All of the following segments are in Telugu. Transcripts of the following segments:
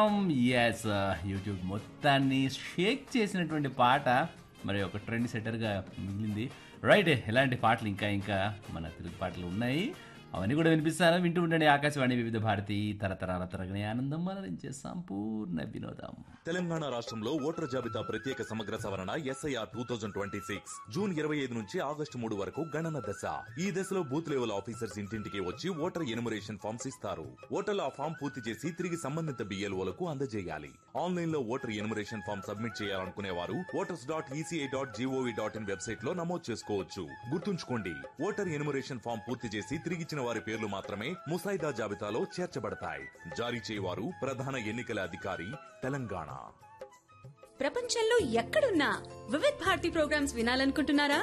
వినోదం ఎస్ యూట్యూబ్ మొత్తాన్ని షేక్ చేసినటువంటి పాట మరి ఒక ట్రెండ్ సెటర్గా మిగిలింది రైట్ ఎలాంటి పాటలు ఇంకా ఇంకా మన తెలుగు పాటలు ఉన్నాయి అవన్నీ కూడా వినిపిస్తాను వింటూ ఉండండి ఆకాశవాణి వివిధ భారతి తరతరాల తరగని ఆనందం మనరించే సంపూర్ణ వినోదం తెలంగాణ రాష్ట్రంలో ఓటర్ జాబితా ప్రత్యేక సమగ్ర సవరణ SIR two thousand twenty six June ఇరవై ఐదు నుంచి ఆగస్టు మూడు వరకు గణన దశ ఈ దశలో బూత్ లెవెల్ ఆఫీసర్స్ ఇంటింటికి వచ్చి ఓటర్ ఎనుమరేషన్ ఫామ్స్ ఇస్తారు ఓటర్లు ఆ ఫామ్ పూర్తి చేసి తిరిగి సంబంధిత బిఎల్ఓలకు అందజేయాలి ఆన్లైన్ లో ఓటర్ ఎనుమరేషన్ ఫామ్ సబ్మిట్ చేయాలనుకునే వారు voters dot ECI dot GOV dot in website లో నమోదు చేసుకోవచ్చు గుర్తుంచుకోండి ఓటర్ ఎనుమరేషన్ ఫామ్ పూర్తి చేసి తిరిగిచ్చిన వారి పేర్లు మాత్రమే ముసాయిదా జాబితాలో చేర్చబడతాయి జారీ చేయవారు ప్రధాన ఎన్నికల అధికారి తెలంగాణ ప్రపంచంలో ఎక్కడున్నా వివిధ్ భారతి ప్రోగ్రామ్స్ వినాలనుకుంటున్నారా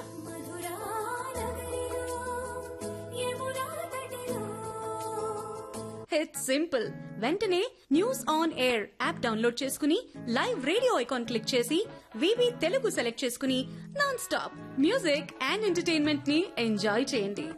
ఇట్స్ సింపుల్ వెంటనే news on air app download చేసుకుని లైవ్ రేడియో ఐకాన్ క్లిక్ చేసి వివి తెలుగు సెలెక్ట్ చేసుకుని non stop music and entertainment ని ఎంజాయ్ చేయండి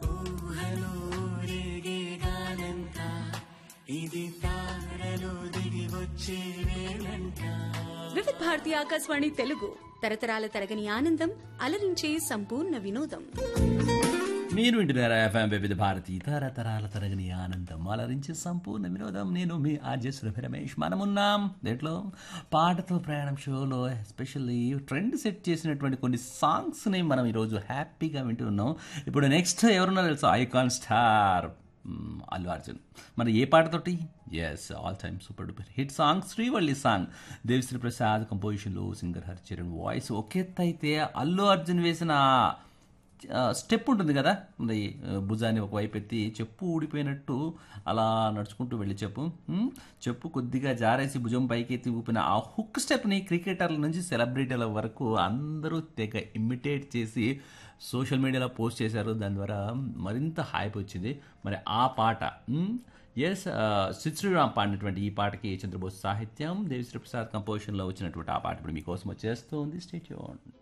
వివిధ్ భారతి ఆకాశవాణి తెలుగు తరతరాల తరగని ఆనందం అలరించే సంపూర్ణ వినోదం మీరు వింటున్నారా ఎఫ్ఎం వివిధ భారతి తరతరాల తరగని ఆనందం అలరించే సంపూర్ణ వినోదం నేను మీ ఆర్జే సురభి రమేష్ మనమున్నాం దేంట్లో పాటతో ప్రయాణం షోలో ఎస్పెషల్లీ ట్రెండ్ సెట్ చేసినటువంటి కొన్ని సాంగ్స్ని మనం ఈరోజు హ్యాపీగా వింటున్నాం ఇప్పుడు నెక్స్ట్ ఎవరున్నారో తెలుసు icon star hmm, Allu Arjun మరి ఏ పాటతోటి ఎస్ all time super duper hit song Srivalli song Devi Sri Prasad కంపోజిషన్లో సింగర్ హరిచరణ్ వాయిస్ ఒకెత్తైతే అల్లు అర్జున్ వేసిన ఆ, స్టెప్ ఉంటుంది కదా మరి ఆ, భుజాన్ని ఒకవైపు ఎత్తి చెప్పు ఊడిపోయినట్టు అలా నడుచుకుంటూ వెళ్ళి చెప్పు ఉమ్, చెప్పు కొద్దిగా జారేసి భుజం పైకి ఎత్తి ఊపిన ఆ హుక్ స్టెప్ని క్రికెటర్ల నుంచి సెలబ్రిటీల వరకు అందరూ తెగ ఇమిటేట్ చేసి సోషల్ మీడియాలో పోస్ట్ చేశారు దాని ద్వారా మరింత హైప్ వచ్చింది మరి ఆ పాట ఎస్ శ్రీరామ్ పాడినటువంటి ఈ పాటకి చంద్రబోస్ సాహిత్యం దేవిశ్రీ ప్రసాద్ కంపోజిషన్లో వచ్చినటువంటి ఆ పాట ఇప్పుడు మీకోసం వచ్చేస్తుంది స్టేట్